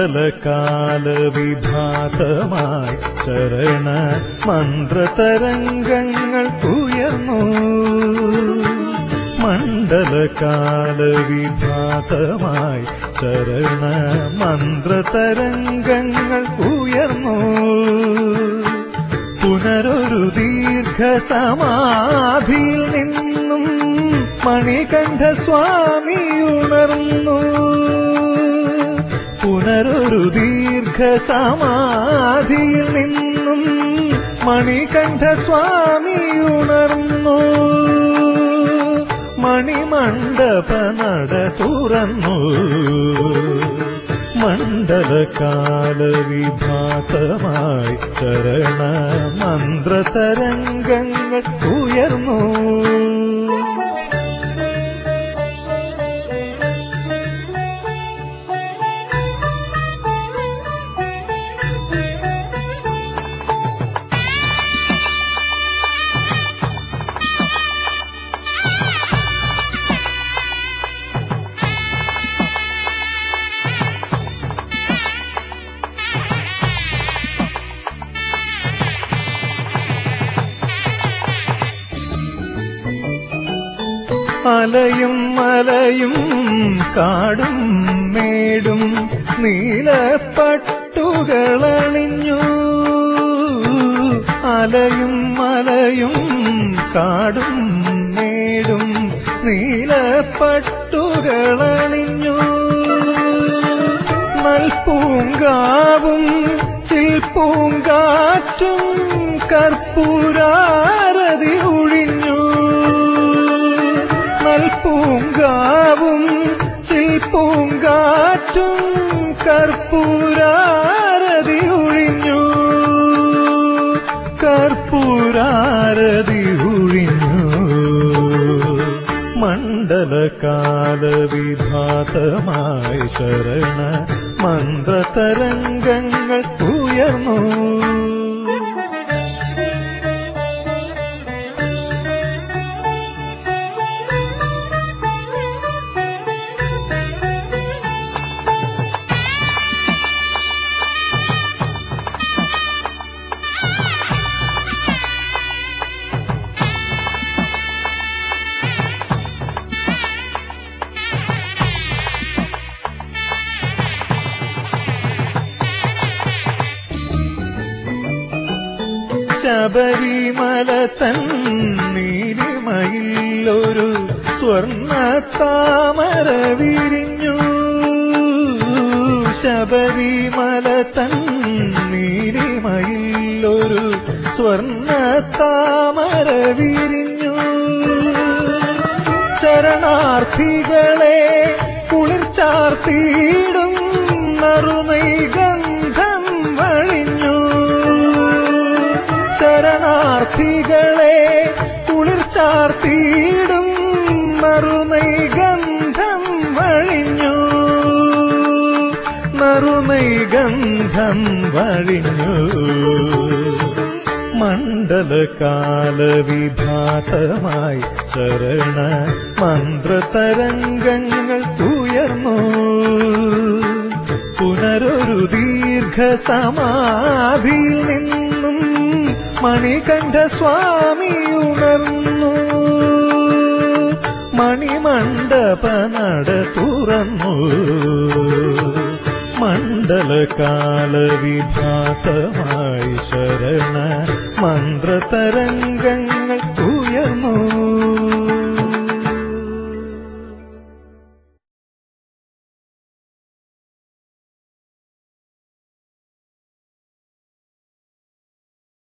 മണ്ഡലകാല വിഭാതമായി ചരണ മന്ത്രതരംഗങ്ങൾ ഉയർന്നു മണ്ഡലകാല വിഭാതമായി ചരണ മന്ത്രതരംഗങ്ങൾ ഉയർന്നു പുനരൊരു ദീർഘസമാധിയിൽ നിന്നും മണികണ്ഠ സ്വാമി ഉണർന്നു പുനരൊരു ദീർഘസമാധിയിൽ നിന്നും മണികണ്ഠ സ്വാമി ഉണർന്നു മണിമണ്ഡപ നട തുറന്നു മണ്ഡലകാല വിഭാതമായി ചരണ മന്ത്രതരംഗങ്ങൾ ഉയർന്നു അലയും മലയും കാടും മേടും നീലപ്പട്ടുകളണിഞ്ഞു അലയും മലയും കാടും മേടും നീലപ്പട്ടുകളണിഞ്ഞു നൽപൂങ്കാവും ചിൽപ്പൂങ്കാറ്റും കർപ്പൂരാരതി ഒഴിഞ്ഞു നൽപൂങ്കാവും ചിൽപ്പൂങ്കാറ്റും കർപ്പൂരാരതി ഒഴിഞ്ഞു കർപ്പൂരാരതി ഒഴിഞ്ഞു മണ്ഡലകാല വിഭാതമായി ശരണ മന്ത്രതരംഗങ്ങൾ ഉയർന്നു ശബരിമല തൻ നീലിമയിൽ ഒരു സ്വർണ്ണ താമര വിരിഞ്ഞു ശബരിമല തൻ നീലിമയിൽ ഒരു സ്വർണ്ണ താമര വിരിഞ്ഞു ശരണാർത്ഥികളെ കുളിർച്ചാർത്തിയിടും നറുനൈ ഗന്ധം വഴിഞ്ഞു ശരണാർത്ഥികളെ കുളിർച്ചാർത്തിയിടും നറുനൈ ഗന്ധം വഴിഞ്ഞു നറുനൈ ഗന്ധം വഴിഞ്ഞു മണ്ഡലകാല വിഭാതമായി ശരണ മന്ത്രതരംഗങ്ങൾ ഉയർന്നു പുനരൊരു ദീർഘസമാധിയിൽ നിന്നും മണികണ്ഠ സ്വാമി ഉണർന്നു മണിമണ്ഡപ നട തുറന്നു മണ്ഡലകാല വിഭാതമായി ശരണ മന്ത്രതരംഗങ്ങൾ